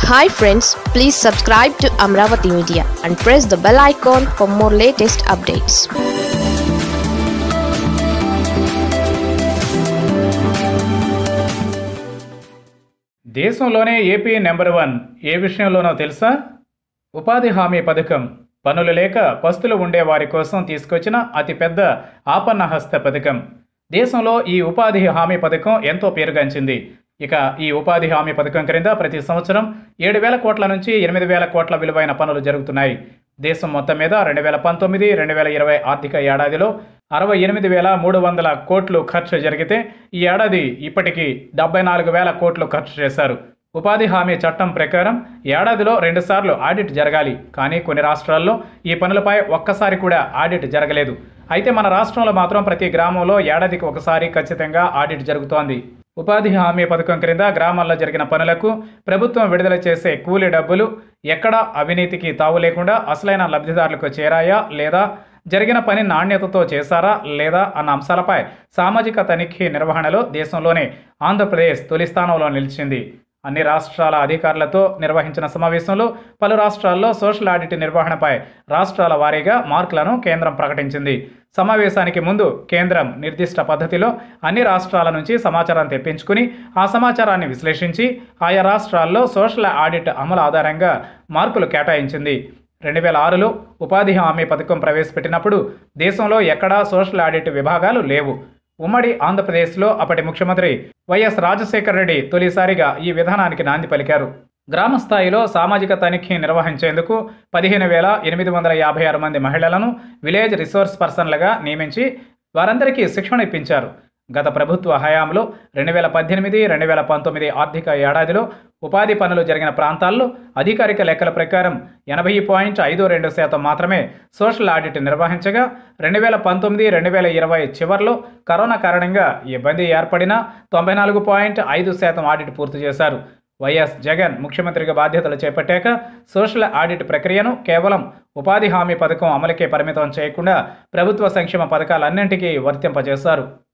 hi friends please subscribe to Amaravati media and press the bell icon for more latest updates దేశంలోనే AP number one ఏ విషయంలోనో తెలుసా ఉపాధి హామీ పథకం పనులు లేక పస్తులు ఉండే వారి కోసం తీసుకొచ్చిన అతిపెద్ద ఆపన్నహస్త పథకం దేశంలో ఈ ఉపాధి హామీ పథకం ఎంతో పేరుగాంచింది ఇక ఈ ఉపాధి హామీ పథకం క్రింద ప్రతి సంవత్సరం ఏడు వేల కోట్ల నుంచి ఎనిమిది వేల కోట్ల విలువైన పనులు జరుగుతున్నాయి దేశం మొత్తం మీద రెండు వేల పంతొమ్మిది రెండు వేల ఇరవై ఆర్థిక ఏడాదిలో అరవై ఎనిమిది వేల మూడు వందల కోట్లు ఖర్చు జరిగితే ఈ ఏడాది ఇప్పటికీ డెబ్బై నాలుగు వేల కోట్లు ఖర్చు చేశారు ఉపాధి హామీ చట్టం ప్రకారం ఏడాదిలో రెండుసార్లు ఆడిట్ జరగాలి కానీ కొన్ని రాష్ట్రాల్లో ఈ పనులపై ఒక్కసారి కూడా ఆడిట్ జరగలేదు అయితే మన రాష్ట్రంలో మాత్రం ప్రతి గ్రామంలో ఏడాదికి ఒకసారి ఖచ్చితంగా ఆడిట్ జరుగుతోంది ఉపాధి హామీ పథకం క్రింద గ్రామాల్లో జరిగిన పనులకు ప్రభుత్వం విడుదల చేసే కూలీ డబ్బులు ఎక్కడా అవినీతికి తావు లేకుండా అసలైన లబ్ధిదారులకు చేరాయా లేదా జరిగిన పని నాణ్యతతో చేశారా లేదా అన్న అంశాలపై సామాజిక తనిఖీ నిర్వహణలో దేశంలోనే ఆంధ్రప్రదేశ్ తొలి స్థానంలో నిలిచింది అన్ని రాష్ట్రాల అధికారులతో నిర్వహించిన సమావేశంలో పలు రాష్ట్రాల్లో సోషల్ ఆడిట్ నిర్వహణపై రాష్ట్రాల వారీగా మార్కులను కేంద్రం ప్రకటించింది సమావేశానికి ముందు కేంద్రం నిర్దిష్ట పద్ధతిలో అన్ని రాష్ట్రాల నుంచి సమాచారం తెప్పించుకుని ఆ సమాచారాన్ని విశ్లేషించి ఆయా రాష్ట్రాల్లో సోషల్ ఆడిట్ అమలు ఆధారంగా మార్కులు కేటాయించింది రెండు వేల ఆరులో ఉపాధి హామీ పథకం ప్రవేశపెట్టినప్పుడు దేశంలో ఎక్కడా సోషల్ ఆడిట్ విభాగాలు లేవు ఉమ్మడి ఆంధ్రప్రదేశ్లో అప్పటి ముఖ్యమంత్రి వైఎస్ రాజశేఖర రెడ్డి తొలిసారిగా ఈ విధానానికి నాంది పలికారు గ్రామ స్థాయిలో సామాజిక తనిఖీ నిర్వహించేందుకు పదిహేను వేల ఎనిమిది వందల యాభై ఆరు మంది మహిళలను విలేజ్ రిసోర్స్ పర్సన్లుగా నియమించి వారందరికీ శిక్షణ ఇప్పించారు గత ప్రభుత్వ హయాంలో రెండు వేల పద్దెనిమిది రెండు వేల పంతొమ్మిది ఆర్థిక ఏడాదిలో ఉపాధి పనులు జరిగిన ప్రాంతాల్లో అధికారిక లెక్కల ప్రకారం ఎనభై పాయింట్ ఐదు రెండు శాతం మాత్రమే సోషల్ ఆడిట్ నిర్వహించగా రెండు వేల పంతొమ్మిది రెండు వేల ఇరవై చివరిలో కరోనా కారణంగా ఇబ్బంది ఏర్పడినా తొంభై నాలుగు పాయింట్ ఐదు శాతం ఆడిట్ పూర్తి చేశారు వైఎస్ జగన్ ముఖ్యమంత్రిగా బాధ్యతలు చేపట్టాక సోషల్ ఆడిట్ ప్రక్రియను కేవలం ఉపాధి హామీ పథకం అమలుకే పరిమితం చేయకుండా ప్రభుత్వ సంక్షేమ పథకాలన్నింటికీ వర్తింపజేశారు